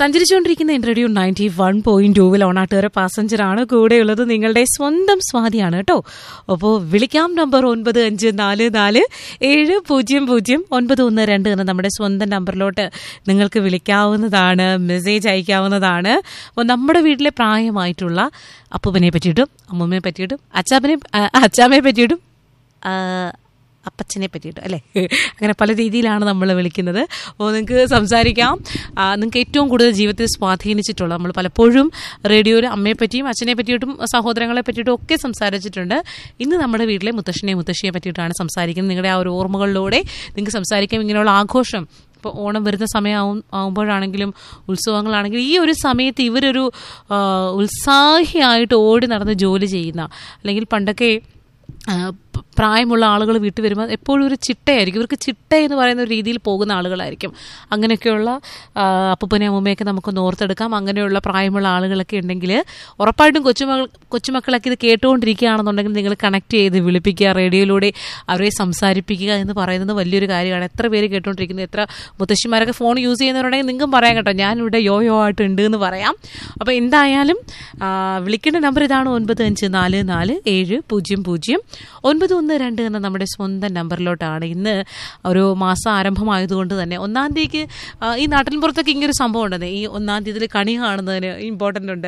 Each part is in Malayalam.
സഞ്ചരിച്ചുകൊണ്ടിരിക്കുന്ന റേഡിയോ നയൻറ്റി വൺ പോയിന്റ് ടൂവിൽ ഓണാട്ടുകാരെ പാസഞ്ചറാണ് കൂടെയുള്ളത് നിങ്ങളുടെ സ്വന്തം സ്വാതിയാണ് കേട്ടോ അപ്പോൾ വിളിക്കാം നമ്പർ ഒൻപത് അഞ്ച് നാല് നാല് ഏഴ് പൂജ്യം പൂജ്യം ഒൻപത് ഒന്ന് രണ്ട് എന്ന നമ്മുടെ സ്വന്തം നമ്പറിലോട്ട് നിങ്ങൾക്ക് വിളിക്കാവുന്നതാണ് മെസ്സേജ് അയക്കാവുന്നതാണ് അപ്പോൾ നമ്മുടെ വീട്ടിലെ പ്രായമായിട്ടുള്ള അപ്പൂപ്പനെ പറ്റിയിട്ടും അമ്മൂമ്മയെ പറ്റിയിട്ടും അച്ചാപ്പനെ അച്ചാമ്മയെ പറ്റിയിട്ടും ആ, അപ്പച്ചനെ പറ്റിയിട്ട് അല്ലേ അങ്ങനെ പല രീതിയിലാണ് നമ്മൾ വിളിക്കുന്നത് അപ്പോൾ നിങ്ങൾക്ക് സംസാരിക്കാം ആ, നിങ്ങൾക്ക് ഏറ്റവും കൂടുതൽ ജീവിതത്തിൽ സ്വാധീനിച്ചിട്ടുള്ള നമ്മൾ പലപ്പോഴും റേഡിയോയിൽ അമ്മയെ പറ്റിയും അച്ഛനെ പറ്റിയിട്ടും സഹോദരങ്ങളെ പറ്റിയിട്ടും ഒക്കെ സംസാരിച്ചിട്ടുണ്ട് ഇന്ന് നമ്മുടെ വീട്ടിലെ മുത്തശ്ശനെ മുത്തശ്ശിയെ പറ്റിയിട്ടാണ് സംസാരിക്കുന്നത് നിങ്ങളുടെ ആ ഒരു ഓർമ്മകളിലൂടെ നിങ്ങൾക്ക് സംസാരിക്കാം ഇങ്ങനെയുള്ള ആഘോഷം ഇപ്പോൾ ഓണം വരുന്ന സമയമാവും ആവുമ്പോഴാണെങ്കിലും ഉത്സവങ്ങളാണെങ്കിലും ഈ ഒരു സമയത്ത് ഇവരൊരു ആ, ഉത്സാഹിയായിട്ട് ഓടി നടന്ന് ജോലി ചെയ്യുന്ന അല്ലെങ്കിൽ പണ്ടൊക്കെ ആ, പ- പ്രായമുള്ള ആളുകൾ വീട്ടിൽ വരുമ്പോൾ എപ്പോഴും ഒരു ചിട്ടയായിരിക്കും ഇവർക്ക് ചിട്ട എന്ന് പറയുന്ന ഒരു രീതിയിൽ പോകുന്ന ആളുകളായിരിക്കും അങ്ങനെയൊക്കെയുള്ള ആ, അപ്പൂപ്പനെ അമ്മൂമ്മയൊക്കെ നമുക്കൊന്ന് ഓർത്തെടുക്കാം അങ്ങനെയുള്ള പ്രായമുള്ള ആളുകളൊക്കെ ഉണ്ടെങ്കിൽ ഉറപ്പായിട്ടും കൊച്ചുമക്കൾ കൊച്ചുമക്കളൊക്കെ ഇത് കേട്ടുകൊണ്ടിരിക്കുകയാണെന്നുണ്ടെങ്കിൽ നിങ്ങൾ കണക്ട് ചെയ്ത് വിളിപ്പിക്കുക റേഡിയോയിലൂടെ അവരെ സംസാരിപ്പിക്കുക എന്ന് പറയുന്നത് വലിയൊരു കാര്യമാണ് എത്ര പേര് കേട്ടുകൊണ്ടിരിക്കുന്നത് എത്ര മുത്തശ്ശിമാരൊക്കെ ഫോൺ യൂസ് ചെയ്യുന്നവരുണ്ടെങ്കിൽ നിങ്ങൾക്കും പറയാം കേട്ടോ ഞാനിവിടെ യോ യോ ആയിട്ട് ഉണ്ട് എന്ന് പറയാം അപ്പോൾ എന്തായാലും ആ, വിളിക്കേണ്ട നമ്പർ ഇതാണ് ഒൻപത് അഞ്ച് നാല് നാല് ഏഴ് പൂജ്യം പൂജ്യം ഒൻപത് ഒന്ന് രണ്ട് എന്ന നമ്മുടെ സ്വന്തം നമ്പറിലോട്ടാണ് ഇന്ന് ഒരു മാസം ആരംഭമായതുകൊണ്ട് തന്നെ ഒന്നാം തീയതിക്ക് ആ, ഈ നാട്ടിൻ പുറത്തൊക്കെ ഇങ്ങനൊരു സംഭവം ഉണ്ടെന്ന് ഈ ഒന്നാം തീയതിയിൽ കണി കാണുന്നതിന് ഇമ്പോർട്ടൻ്റ് ഉണ്ട്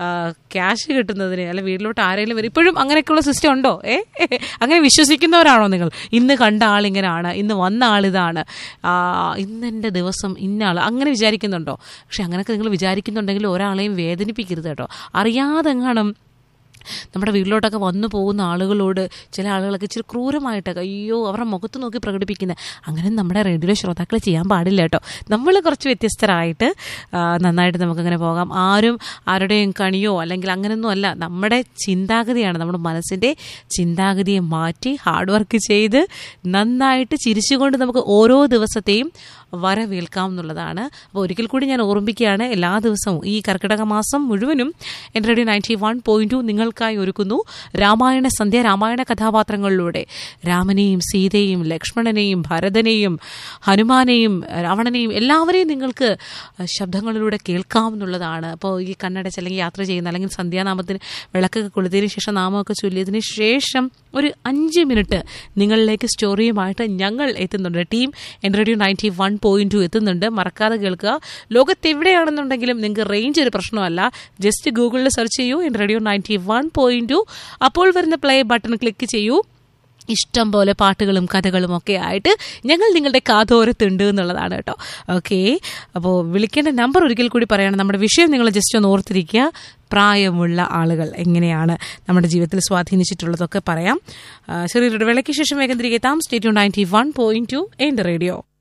ക്യാഷ് കിട്ടുന്നതിന് അല്ല വീട്ടിലോട്ട് ആരെങ്കിലും വരും ഇപ്പോഴും അങ്ങനെയൊക്കെയുള്ള സിസ്റ്റം ഉണ്ടോ ഏ അങ്ങനെ വിശ്വസിക്കുന്നവരാണോ നിങ്ങൾ ഇന്ന് കണ്ട ആളിങ്ങനെയാണ് ഇന്ന് വന്ന ആളിതാണ് ആ, ഇന്നെൻ്റെ ദിവസം ഇന്ന ആൾ അങ്ങനെ വിചാരിക്കുന്നുണ്ടോ പക്ഷെ അങ്ങനെയൊക്കെ നിങ്ങൾ വിചാരിക്കുന്നുണ്ടെങ്കിൽ ഒരാളെയും വേദനിപ്പിക്കരുത് കേട്ടോ അറിയാതെ എങ്ങാനും നമ്മുടെ വീട്ടിലോട്ടൊക്കെ വന്നു പോകുന്ന ആളുകളോട് ചില ആളുകളൊക്കെ ഇച്ചിരി ക്രൂരമായിട്ടൊക്കെ അയ്യോ അവരുടെ മുഖത്ത് നോക്കി പ്രകടിപ്പിക്കുന്നത് അങ്ങനെ നമ്മുടെ റേഡിയോ ശ്രോതാക്കൾ ചെയ്യാൻ പാടില്ല കേട്ടോ നമ്മൾ കുറച്ച് വ്യത്യസ്തരായിട്ട് ആ, നന്നായിട്ട് നമുക്കങ്ങനെ പോകാം ആരും ആരുടെയും കണിയോ അല്ലെങ്കിൽ അങ്ങനെയൊന്നും അല്ല നമ്മുടെ ചിന്താഗതിയാണ് നമ്മുടെ മനസ്സിൻ്റെ ചിന്താഗതിയെ മാറ്റി ഹാർഡ് വർക്ക് ചെയ്ത് നന്നായിട്ട് ചിരിച്ചുകൊണ്ട് നമുക്ക് ഓരോ ദിവസത്തെയും വരവേൽക്കാം എന്നുള്ളതാണ് അപ്പോൾ ഒരിക്കൽ കൂടി ഞാൻ ഓർമ്മിക്കുകയാണ് എല്ലാ ദിവസവും ഈ കർക്കിടക മാസം മുഴുവനും എൻ്റെ radio ninety one point two നിങ്ങൾക്കായി ഒരുക്കുന്നു രാമായണ സന്ധ്യ രാമായണ കഥാപാത്രങ്ങളിലൂടെ രാമനെയും സീതയെയും ലക്ഷ്മണനെയും ഭരതനെയും ഹനുമാനെയും രാവണനെയും എല്ലാവരെയും നിങ്ങൾക്ക് ശബ്ദങ്ങളിലൂടെ കേൾക്കാം എന്നുള്ളതാണ് അപ്പോൾ ഈ കണ്ണടച്ച് അല്ലെങ്കിൽ യാത്ര ചെയ്യുന്ന അല്ലെങ്കിൽ സന്ധ്യാനാമത്തിന് വിളക്കൊക്കെ കൊളുത്തിയതിന് ശേഷം നാമമൊക്കെ ചൊല്ലിയതിന് ശേഷം ഒരു അഞ്ച് മിനിറ്റ് നിങ്ങളിലേക്ക് സ്റ്റോറിയുമായിട്ട് ഞങ്ങൾ എത്തുന്നുണ്ട് ടീം എൻ്റെ radio ninety one point two എത്തുന്നുണ്ട് മറക്കാതെ കേൾക്കുക ലോകത്ത് എവിടെയാണെന്നുണ്ടെങ്കിലും നിങ്ങൾക്ക് റേഞ്ച് ഒരു പ്രശ്നമല്ല ജസ്റ്റ് ഗൂഗിളിൽ സെർച്ച് ചെയ്യൂ എൻ്റെ radio ninety one point two അപ്പോൾ വരുന്ന പ്ലേ ബട്ടൺ ക്ലിക്ക് ചെയ്യൂ ഇഷ്ടം പോലെ പാട്ടുകളും കഥകളും ഒക്കെ ആയിട്ട് ഞങ്ങൾ നിങ്ങളുടെ കാതോരത്തുണ്ട് എന്നുള്ളതാണ് കേട്ടോ ഓക്കെ അപ്പോൾ വിളിക്കേണ്ട നമ്പർ ഒരിക്കൽ കൂടി പറയണം നമ്മുടെ വിഷയം നിങ്ങൾ ജസ്റ്റ് ഒന്ന് ഓർത്തിരിക്കുക പ്രായമുള്ള ആളുകൾ എങ്ങനെയാണ് നമ്മുടെ ജീവിതത്തിൽ സ്വാധീനിച്ചിട്ടുള്ളതൊക്കെ പറയാം ആ, ചെറിയൊരു വിളയ്ക്ക് ശേഷം വേഗം തിരികെ എത്താം stay tuned ninety one point two എൻ്റെ റേഡിയോ